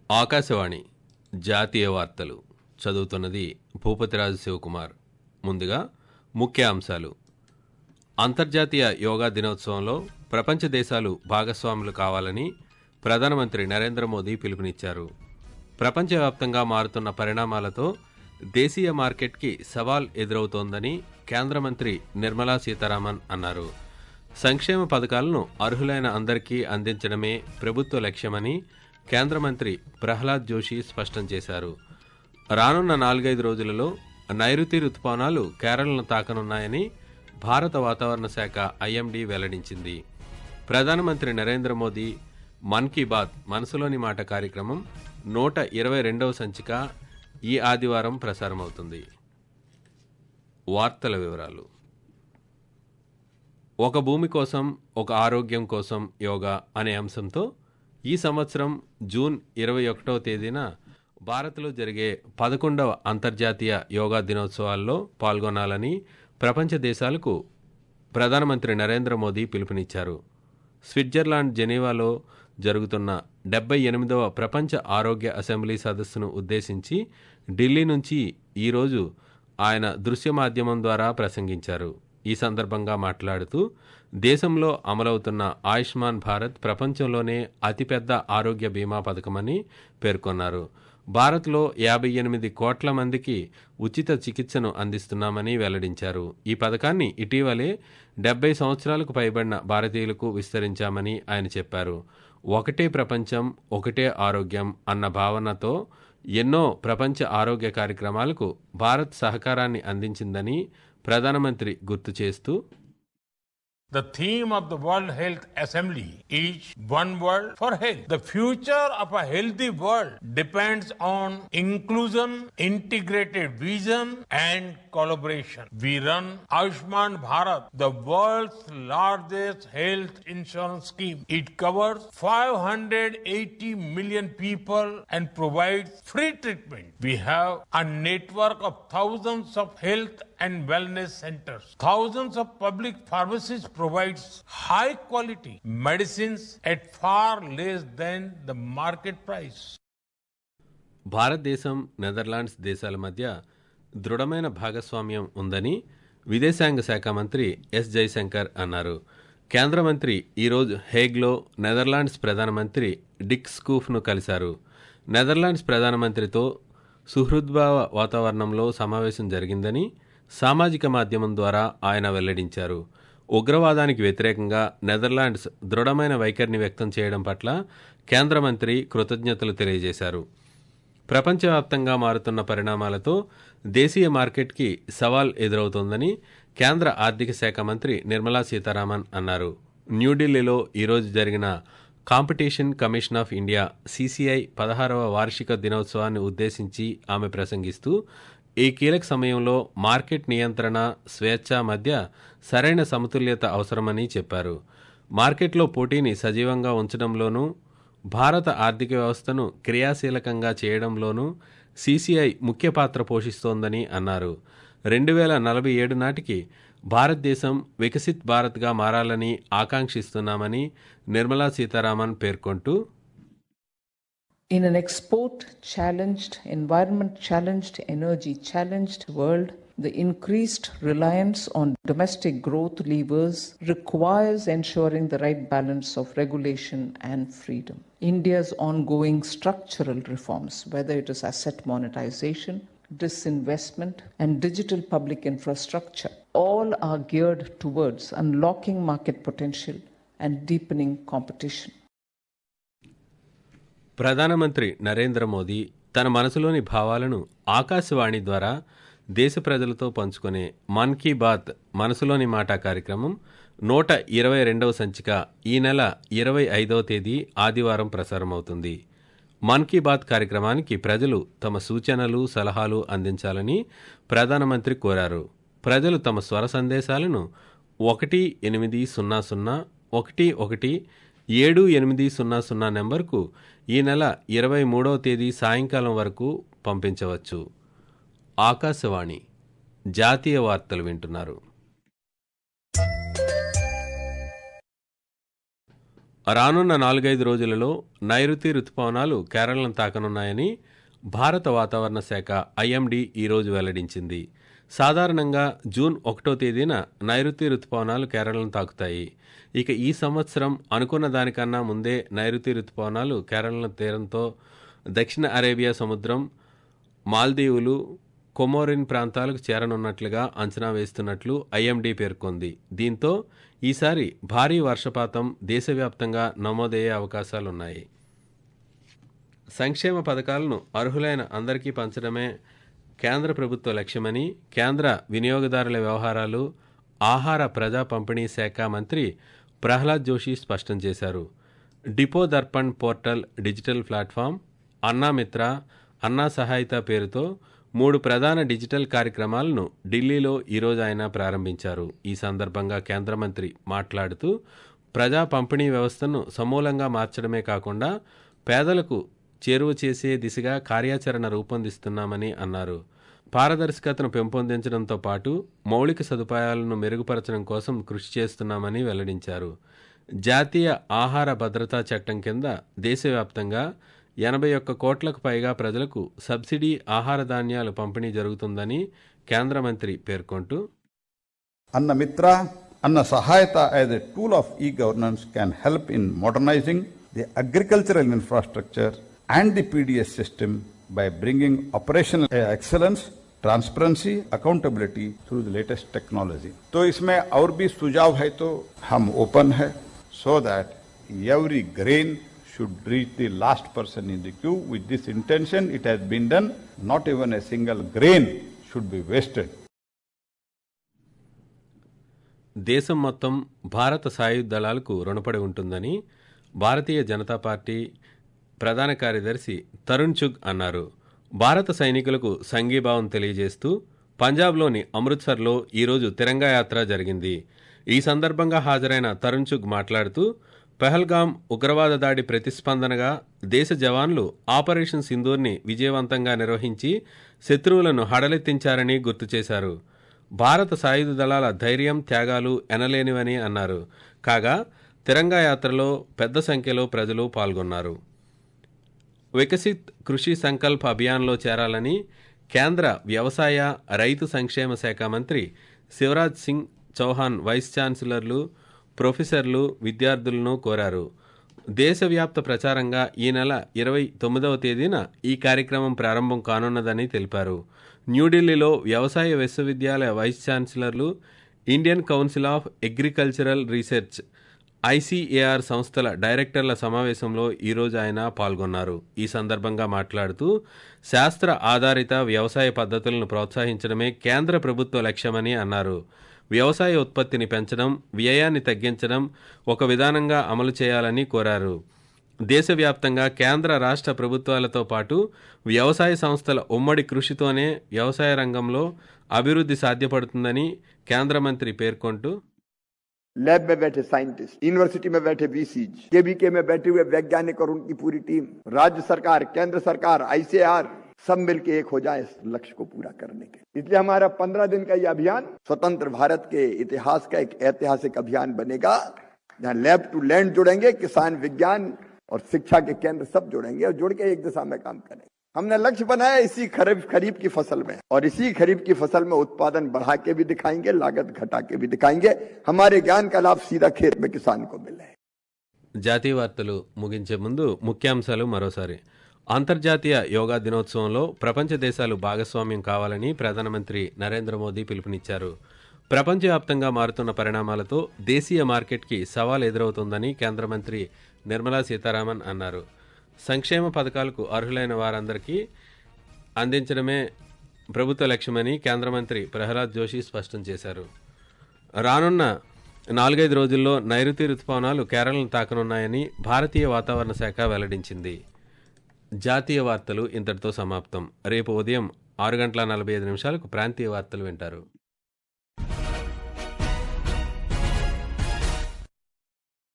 ఆకాశవాణి జాతీయ వార్తలు చదువుతున్నది భూపతిరాజు శివకుమార్ ముందుగా ముఖ్య అంశాలు అంతర్జాతీయ యోగా దినోత్సవంలో ప్రపంచ దేశాలు భాగస్వాములు కావాలని ప్రధానమంత్రి నరేంద్ర మోదీ పిలుపునిచ్చారు ప్రపంచవ్యాప్తంగా మారుతున్న పరిణామాలతో దేశీయ మార్కెట్కి సవాల్ ఎదురవుతోందని కేంద్ర మంత్రి నిర్మలా సీతారామన్ అన్నారు సంక్షేమ పథకాలను అర్హులైన అందరికీ అందించడమే ప్రభుత్వ లక్ష్యమని కేంద్ర మంత్రి ప్రహ్లాద్ జోషి స్పష్టం చేశారు రానున్న నాలుగైదు రోజులలో నైరుతి రుతుపవనాలు కేరళను తాకనున్నాయని భారత వాతావరణ శాఖ ఐఎండీ వెల్లడించింది ప్రధానమంత్రి నరేంద్ర మోదీ మన్ కీ బాత్ మనసులోని మాట కార్యక్రమం నూట ఇరవై రెండవ సంచిక ఈ ఆదివారం ప్రసారమవుతుంది వార్తల వివరాలు ఒక భూమి కోసం ఒక ఆరోగ్యం కోసం యోగా అనే అంశంతో ఈ సంవత్సరం జూన్ ఇరవై ఒకటవ తేదీన భారత్లో జరిగే పదకొండవ అంతర్జాతీయ యోగా దినోత్సవాల్లో పాల్గొనాలని ప్రపంచ దేశాలకు ప్రధానమంత్రి నరేంద్ర మోదీ పిలుపునిచ్చారు స్విట్జర్లాండ్ జెనీవాలో జరుగుతున్న డెబ్బై ఎనిమిదవ ప్రపంచ ఆరోగ్య అసెంబ్లీ సదస్సును ఉద్దేశించి ఢిల్లీ నుంచి ఈరోజు ఆయన దృశ్య మాధ్యమం ద్వారా ప్రసంగించారు ఈ సందర్భంగా మాట్లాడుతూ దేశంలో అమలవుతున్న ఆయుష్మాన్ భారత్ ప్రపంచంలోనే అతిపెద్ద ఆరోగ్య బీమా పథకమని పేర్కొన్నారు భారత్లో యాభై ఎనిమిది కోట్ల మందికి ఉచిత చికిత్సను అందిస్తున్నామని వెల్లడించారు ఈ పథకాన్ని ఇటీవలే డెబ్బై సంవత్సరాలకు పైబడిన భారతీయులకు విస్తరించామని ఆయన చెప్పారు ఒకటే ప్రపంచం ఒకటే ఆరోగ్యం అన్న భావనతో ఎన్నో ప్రపంచ ఆరోగ్య కార్యక్రమాలకు భారత్ సహకారాన్ని అందించిందని ప్రధానమంత్రి గుర్తు చేస్తూ The theme of the World Health Assembly is One World for Health. The future of a healthy world depends on inclusion, integrated vision, and collaboration. We run Ayushman Bharat, the world's largest health insurance scheme. It covers 580 million people and provides free treatment. We have a network of thousands of health and wellness centers. Thousands of public pharmacies provides high quality medicines at far less than the market price. భారతదేశం Netherlands దేశాల మధ్య దృఢమైన భాగస్వామ్యం ఉందని విదేశాంగ శాఖ మంత్రి yes Jaishankar అన్నారు కేంద్ర మంత్రి ఈరోజు హేగ్లో నెదర్లాండ్స్ ప్రధానమంత్రి డిక్ స్కూఫ్ను కలిశారు నెదర్లాండ్స్ ప్రధానమంత్రితో సుహృద్భావ వాతావరణంలో సమావేశం జరిగిందని సామాజిక మాధ్యమం ద్వారా ఆయన వెల్లడించారు ఉగ్రవాదానికి వ్యతిరేకంగా నెదర్లాండ్స్ దృఢమైన వైఖరిని వ్యక్తం చేయడం పట్ల కేంద్ర మంత్రి కృతజ్ఞతలు తెలియజేశారు ప్రపంచవ్యాప్తంగా మారుతున్న పరిణామాలతో దేశీయ మార్కెట్కి సవాల్ ఎదురవుతోందని కేంద్ర ఆర్థిక శాఖ మంత్రి నిర్మలా సీతారామన్ అన్నారు న్యూఢిల్లీలో ఈరోజు జరిగిన competition commission of India CCI పదహారవ వార్షిక దినోత్సవాన్ని ఉద్దేశించి ఆమె ప్రసంగిస్తూ ఈ కీలక సమయంలో మార్కెట్ నియంత్రణ స్వేచ్ఛ మధ్య సరైన సమతుల్యత అవసరమని చెప్పారు మార్కెట్లో పోటీని సజీవంగా ఉంచడంలోనూ భారత ఆర్థిక వ్యవస్థను క్రియాశీలకంగా చేయడంలోనూ సీసీఐ ముఖ్య పాత్ర పోషిస్తోందని అన్నారు రెండు వేల నలభై ఏడు నాటికి భారతదేశం వికసిత్ భారత్గా మారాలని ఆకాంక్షిస్తున్నామని నిర్మలా సీతారామన్ పేర్కొంటూ In an export challenged, environment challenged, energy challenged world, the increased reliance on domestic growth levers requires ensuring the right balance of regulation and freedom. India's ongoing structural reforms, whether it is asset monetization, disinvestment, and digital public infrastructure, all are geared towards unlocking market potential and deepening competition. ప్రధానమంత్రి నరేంద్ర మోదీ తన మనసులోని భావాలను ఆకాశవాణి ద్వారా దేశ ప్రజలతో పంచుకునే మన్ key bath మనసులోని మాట కార్యక్రమం నూట ఇరవై రెండవ సంచిక ఈ నెల ఇరవై ఐదవ తేదీ ఆదివారం ప్రసారమవుతుంది మన్ కీ బాత్ కార్యక్రమానికి ప్రజలు తమ సూచనలు సలహాలు అందించాలని ప్రధానమంత్రి కోరారు ప్రజలు తమ స్వర సందేశాలను ఒకటి ఎనిమిది సున్నా సున్నా ఒకటి ఒకటి ఏడు ఎనిమిది సున్నా సున్నా నెంబర్కు ఈ నెల ఇరవై మూడవ తేదీ సాయంకాలం వరకు పంపించవచ్చు ఆకాశవాణి జాతీయ వార్తలు వింటున్నారు రానున్న నాలుగైదు రోజులలో నైరుతి రుతుపవనాలు కేరళను తాకనున్నాయని భారత వాతావరణ శాఖ ఐఎండీ ఈరోజు వెల్లడించింది సాధారణంగా జూన్ ఒకటో తేదీన నైరుతి రుతుపవనాలు కేరళను తాకుతాయి ఇక ఈ సంవత్సరం అనుకున్న దానికన్నా ముందే నైరుతి రుతుపవనాలు కేరళ తీరంతో దక్షిణ అరేబియా సముద్రం మాల్దీవులు కొమోరిన్ ప్రాంతాలకు చేరనున్నట్లుగా అంచనా వేస్తున్నట్లు ఐఎండీ పేర్కొంది దీంతో ఈసారి భారీ వర్షపాతం దేశవ్యాప్తంగా నమోదయ్యే అవకాశాలున్నాయి సంక్షేమ పథకాలను అర్హులైన అందరికీ పంచడమే కేంద్ర ప్రభుత్వ లక్ష్యమని కేంద్ర వినియోగదారుల వ్యవహారాలు ఆహార ప్రజా పంపిణీ శాఖ మంత్రి ప్రహ్లాద్ జోషి స్పష్టం చేశారు depot Darpan portal digital platform Annamitra Anna Sahayata పేరుతో మూడు ప్రధాన డిజిటల్ కార్యక్రమాలను ఢిల్లీలో ఈరోజు ఆయన ప్రారంభించారు ఈ సందర్భంగా కేంద్ర మంత్రి మాట్లాడుతూ ప్రజా పంపిణీ వ్యవస్థను సమూలంగా మార్చడమే కాకుండా పేదలకు చేరువ చేసే దిశగా కార్యాచరణ రూపొందిస్తున్నామని అన్నారు పారదర్శకతను పెంపొందించడంతో పాటు మౌలిక సదుపాయాలను మెరుగుపరచడం కోసం కృషి చేస్తున్నామని వెల్లడించారు జాతీయ ఆహార భద్రతా చట్టం కింద దేశవ్యాప్తంగా ఎనభై ఒక్క కోట్లకు పైగా ప్రజలకు సబ్సిడీ ఆహార ధాన్యాలు పంపిణీ జరుగుతుందని కేంద్ర మంత్రి పేర్కొంటూ Anna Mitra, Anna Sahayata as a tool of e-governance can help in modernizing the agricultural infrastructure and the PDS system by bringing operational uh, excellence, transparency, accountability through the latest technology. तो इसमें और भी सुझाव है तो हम open है so that every grain should reach the last person in the queue. With this intention, it has been done. Not even a single grain should be wasted. దేశం మొత్తం భారత సాయుధ దళాలకు రుణపడి ఉంటుందని భారతీయ జనతా పార్టీ ప్రధాన కార్యదర్శి తరుణ్ చుగ్ అన్నారు భారత సైనికులకు సంఘీభావం తెలియజేస్తూ పంజాబ్లోని అమృత్సర్లో ఈరోజు తిరంగా యాత్ర జరిగింది ఈ సందర్భంగా హాజరైన తరుణ్ చుగ్ మాట్లాడుతూ పెహల్గాం ఉగ్రవాద దాడి ప్రతిస్పందనగా దేశ జవాన్లు ఆపరేషన్ సింధూర్ని విజయవంతంగా నిర్వహించి శత్రువులను హడలెత్తించారని గుర్తు చేశారు భారత సాయుధ దళాల ధైర్యం త్యాగాలు ఎనలేనివని అన్నారు కాగా తిరంగా యాత్రలో పెద్ద సంఖ్యలో ప్రజలు పాల్గొన్నారు వికసిత్ కృషి సంకల్ప్ అభియాన్లో చేరాలని కేంద్ర వ్యవసాయ రైతు సంక్షేమ శాఖ మంత్రి శివరాజ్ సింగ్ చౌహాన్ వైస్ ఛాన్సలర్లు ప్రొఫెసర్లు విద్యార్థులను కోరారు దేశవ్యాప్త ప్రచారంగా ఈ నెల ఇరవై తొమ్మిదవ తేదీన ఈ కార్యక్రమం ప్రారంభం కానున్నదని తెలిపారు న్యూఢిల్లీలో వ్యవసాయ విశ్వవిద్యాలయ వైస్ ఛాన్సలర్లు Indian council of agricultural research ICAR సంస్థల డైరెక్టర్ల సమావేశంలో ఈరోజు ఆయన పాల్గొన్నారు ఈ సందర్భంగా మాట్లాడుతూ శాస్త్ర ఆధారిత వ్యవసాయ పద్ధతులను ప్రోత్సహించడమే కేంద్ర ప్రభుత్వ లక్ష్యమని అన్నారు వ్యవసాయ ఉత్పత్తిని పెంచడం వ్యయాన్ని తగ్గించడం ఒక విధానంగా అమలు చేయాలని కోరారు దేశవ్యాప్తంగా కేంద్ర రాష్ట్ర ప్రభుత్వాలతో పాటు వ్యవసాయ సంస్థల ఉమ్మడి కృషితోనే వ్యవసాయ రంగంలో అభివృద్ధి సాధ్యపడుతుందని కేంద్ర మంత్రి పేర్కొంటూ लैब में बैठे साइंटिस्ट यूनिवर्सिटी में बैठे वीसीज केबीके में बैठे हुए वैज्ञानिक और उनकी पूरी टीम राज्य सरकार केंद्र सरकार आईसीआर सब मिलके एक हो जाए इस लक्ष्य को पूरा करने के इसलिए हमारा पंद्रह दिन का ये अभियान स्वतंत्र भारत के इतिहास का एक ऐतिहासिक अभियान बनेगा जहाँ लैब टू लैंड जुड़ेंगे किसान विज्ञान और शिक्षा के केंद्र सब जुड़ेंगे और जुड़ के एक दिशा में काम करेंगे हमने लक्ष्य बनाया इसी खरीफ खरीफ की फसल में और इसी खरीफ की फसल में उत्पादन बढ़ा के भी दिखाएंगे लागत घटा के भी दिखाएंगे हमारे ज्ञान का लाभ सीधा खेत में किसान को मिले జాతీయ వార్తలు ముగించే ముందు ముఖ్యాంశాలు మరోసారి అంతర్జాతీయ యోగా దినోత్సవంలో ప్రపంచ దేశాలు భాగస్వామ్యం కావాలని ప్రధానమంత్రి నరేంద్ర మోదీ పిలుపునిచ్చారు ప్రపంచవ్యాప్తంగా మారుతున్న పరిణామాలతో దేశీయ మార్కెట్కి సవాల్ ఎదురవుతోందని కేంద్ర మంత్రి నిర్మలా సీతారామన్ అన్నారు సంక్షేమ పథకాలకు అర్హులైన వారందరికీ అందించడమే ప్రభుత్వ లక్ష్యమని కేంద్ర మంత్రి ప్రహ్లాద్ జోషి స్పష్టం చేశారు రానున్న నాలుగైదు రోజుల్లో నైరుతి రుతుపవనాలు కేరళను తాకనున్నాయని భారతీయ వాతావరణ శాఖ వెల్లడించింది జాతీయ వార్తలు ఇంతటితో సమాప్తం రేపు ఉదయం ఆరు గంటల నలభై ఐదు నిమిషాలకు ప్రాంతీయ వార్తలు వింటారు